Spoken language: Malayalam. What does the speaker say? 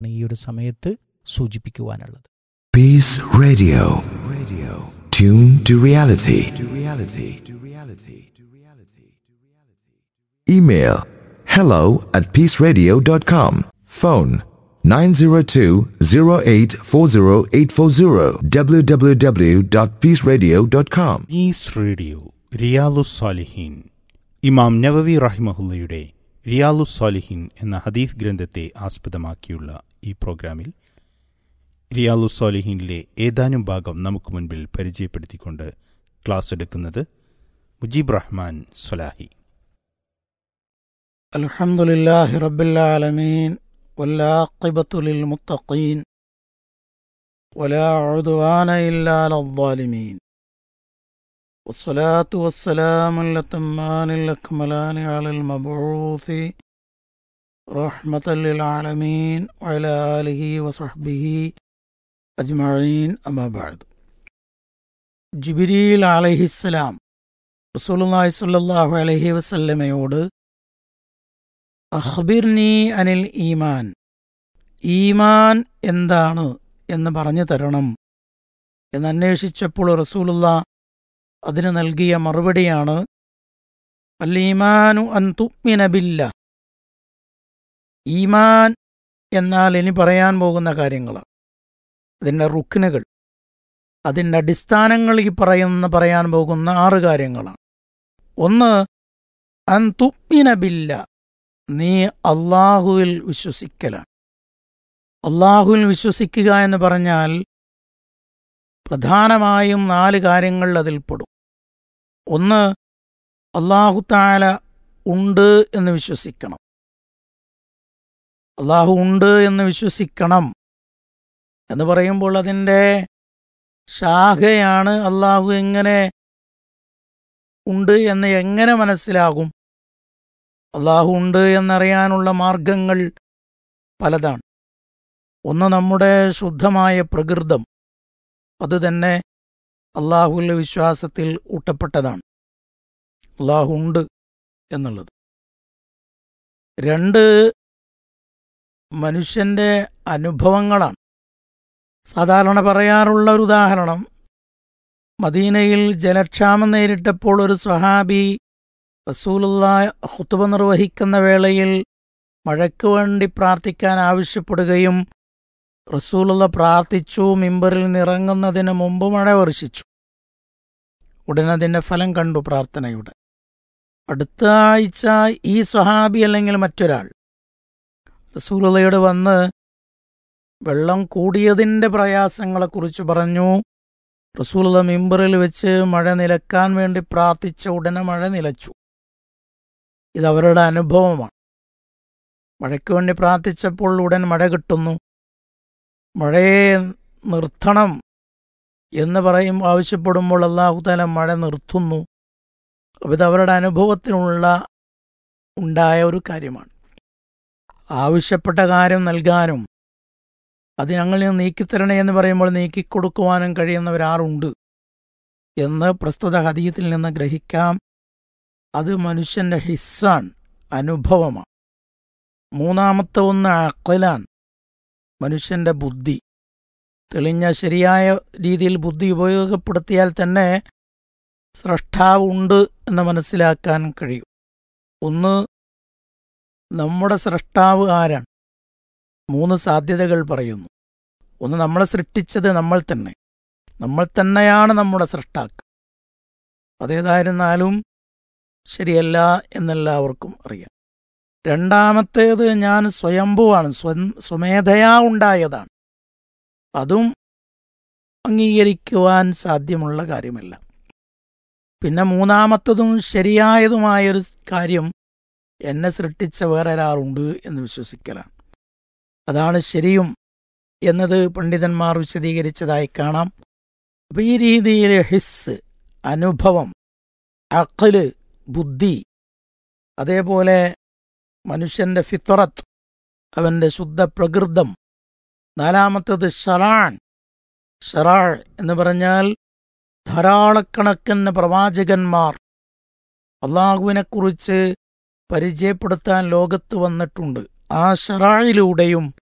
ഈ ഒരു സമയത്ത് സൂചിപ്പിക്കുവാനുള്ളത് Peace Radio. Radio. Tune to reality. To reality. To reality. To reality. Email hello at peaceradio.com. Phone 902-0840840 www.peaceradio.com. Is radio റിയാലുസ് സാലിഹീൻ ഇമാം നവവി റഹിമഹുല്ലയുടെ റിയാലുസ് സാലിഹീൻ എന്ന ഹദീഫ് ഗ്രന്ഥത്തെ ആസ്പദമാക്കിയുള്ള ഈ പ്രോഗ്രാമിൽ റിയാലുസ് സാലിഹീനിലെ ഏതാനും ഭാഗം നമുക്ക് മുൻപിൽ പരിചയപ്പെടുത്തിക്കൊണ്ട് ക്ലാസ് എടുക്കുന്നത് മുജീബ് റഹ്മാൻ സൊലാഹി الحمد لله رب العالمين والعاقبة للمتقين ولا عدوان إلا على الظالمين والصلاة والسلام الأتمان الأكملان على المبعوث رحمة للعالمين وعلى آله وصحبه أجمعين أما بعد ജിബിരിയിൽ അലഹിസ്സലാം റസൂലുള്ളാഹി സ്വല്ലല്ലാഹു അലൈഹി വസല്ലമയോട് അഖ്ബിർനി അനിൽ ഈമാൻ ഈമാൻ എന്താണ് എന്ന് പറഞ്ഞു തരണം എന്ന് അന്വേഷിച്ചപ്പോൾ റസൂലുള്ള അതിന് നൽകിയ മറുപടിയാണ് അൽ ഈമാനു അൻ തുഅ്മിന ബില്ല ഈമാൻ എന്നാൽ ഇനി പറയാൻ പോകുന്ന കാര്യങ്ങളാണ് അതിൻ്റെ റുക്കിനുകൾ അതിൻ്റെ അടിസ്ഥാനങ്ങൾ ഈ പറയുന്ന പറയാൻ പോകുന്ന ആറ് കാര്യങ്ങളാണ് ഒന്ന് അൻ തുഅ്മിന ബില്ല നീ അള്ളാഹുവിൽ വിശ്വസിക്കലാണ് അള്ളാഹുവിൽ വിശ്വസിക്കുക എന്ന് പറഞ്ഞാൽ പ്രധാനമായും നാല് കാര്യങ്ങൾ അതിൽപ്പെടും ഒന്ന് അള്ളാഹു താല ഉണ്ട് എന്ന് വിശ്വസിക്കണം അള്ളാഹു ഉണ്ട് എന്ന് വിശ്വസിക്കണം എന്ന് പറയുമ്പോൾ അതിൻ്റെ ശാഖയാണ് അള്ളാഹു എങ്ങനെ ഉണ്ട് എന്ന് എങ്ങനെ മനസ്സിലാകും അള്ളാഹു ഉണ്ട് എന്നറിയാനുള്ള മാർഗങ്ങൾ പലതാണ് ഒന്ന് നമ്മുടെ ശുദ്ധമായ പ്രകൃതം അത് തന്നെ അള്ളാഹുവിലെ വിശ്വാസത്തിൽ ഊട്ടപ്പെട്ടതാണ് അള്ളാഹു ഉണ്ട് എന്നുള്ളത് രണ്ട് മനുഷ്യന്റെ അനുഭവങ്ങളാണ് സാധാരണ പറയാറുള്ള ഒരു ഉദാഹരണം മദീനയിൽ ജലക്ഷാമം നേരിട്ടപ്പോൾ ഒരു സ്വഹാബി റസൂലുള്ള ഹുത്തുബ നിർവഹിക്കുന്ന വേളയിൽ മഴയ്ക്ക് വേണ്ടി പ്രാർത്ഥിക്കാൻ ആവശ്യപ്പെടുകയും റസൂലുള്ള പ്രാർത്ഥിച്ചു മിമ്പറിൽ നിറങ്ങുന്നതിന് മുമ്പ് മഴ വർഷിച്ചു ഉടനതിൻ്റെ ഫലം കണ്ടു പ്രാർത്ഥനയുടെ അടുത്ത ആഴ്ച ഈ സ്വഹാബി അല്ലെങ്കിൽ മറ്റൊരാൾ റസൂലുള്ളയോട് വന്ന് വെള്ളം കൂടിയതിൻ്റെ പ്രയാസങ്ങളെക്കുറിച്ച് പറഞ്ഞു റസൂലുള്ള മിമ്പറിൽ വെച്ച് മഴ നിലക്കാൻ വേണ്ടി പ്രാർത്ഥിച്ച ഉടനെ മഴ നിലച്ചു ഇത് അവരുടെ അനുഭവമാണ് മഴയ്ക്ക് വേണ്ടി പ്രാർത്ഥിച്ചപ്പോൾ ഉടൻ മഴ കിട്ടുന്നു മഴയെ നിർത്തണം എന്ന് പറയും ആവശ്യപ്പെടുമ്പോൾ അള്ളാഹുതാല മഴ നിർത്തുന്നു അപ്പോൾ ഇത് അവരുടെ അനുഭവത്തിനുള്ള ഉണ്ടായ ഒരു കാര്യമാണ് ആവശ്യപ്പെട്ട കാര്യം നൽകാനും അത് ഞങ്ങൾ നീക്കിത്തരണേ എന്ന് പറയുമ്പോൾ നീക്കിക്കൊടുക്കുവാനും കഴിയുന്നവരാറുണ്ട് എന്ന് പ്രസ്തുത ഹദീയത്തിൽ നിന്ന് ഗ്രഹിക്കാം അത് മനുഷ്യന്റെ ഹിസ്സാൻ അനുഭവമാണ് മൂന്നാമത്തെ ഒന്ന് അക്കലാൻ മനുഷ്യന്റെ ബുദ്ധി തെളിഞ്ഞ ശരിയായ രീതിയിൽ ബുദ്ധി ഉപയോഗപ്പെടുത്തിയാൽ തന്നെ സ്രഷ്ടാവ് ഉണ്ട് എന്ന് മനസ്സിലാക്കാൻ കഴിയും ഒന്ന് നമ്മുടെ സ്രഷ്ടാവ് ആരാണ് മൂന്ന് സാധ്യതകൾ പറയുന്നു ഒന്ന് നമ്മളെ സൃഷ്ടിച്ചത് നമ്മൾ തന്നെ നമ്മൾ തന്നെയാണ് നമ്മുടെ സൃഷ്ടാക്കൾ അതേതായിരുന്നാലും ശരിയല്ല എന്നെല്ലാവർക്കും അറിയാം രണ്ടാമത്തേത് ഞാൻ സ്വയംഭുവാണ് സ്വം സ്വമേധയാ ഉണ്ടായതാണ് അതും അംഗീകരിക്കുവാൻ സാധ്യമുള്ള കാര്യമല്ല പിന്നെ മൂന്നാമത്തതും ശരിയായതുമായൊരു കാര്യം എന്നെ സൃഷ്ടിച്ച വേറെ ഒരാളുണ്ട് എന്ന് വിശ്വസിക്കലാണ് അതാണ് ശരിയും എന്നത് പണ്ഡിതന്മാർ വിശദീകരിച്ചതായി കാണാം അപ്പം ഈ രീതിയിൽ ഹിസ് അനുഭവം അഖല് ബുദ്ധി അതേപോലെ മനുഷ്യന്റെ ഫിത്രത്ത് അവന്റെ ശുദ്ധ പ്രകൃതം നാലാമത്തത് ഷറാൻ ഷറാൾ എന്ന് പറഞ്ഞാൽ ധാരാളക്കണക്കിന് പ്രവാചകന്മാർ അള്ളാഹുവിനെക്കുറിച്ച് പരിചയപ്പെടുത്താൻ ലോകത്ത് വന്നിട്ടുണ്ട് ആ ഷറായിലൂടെയും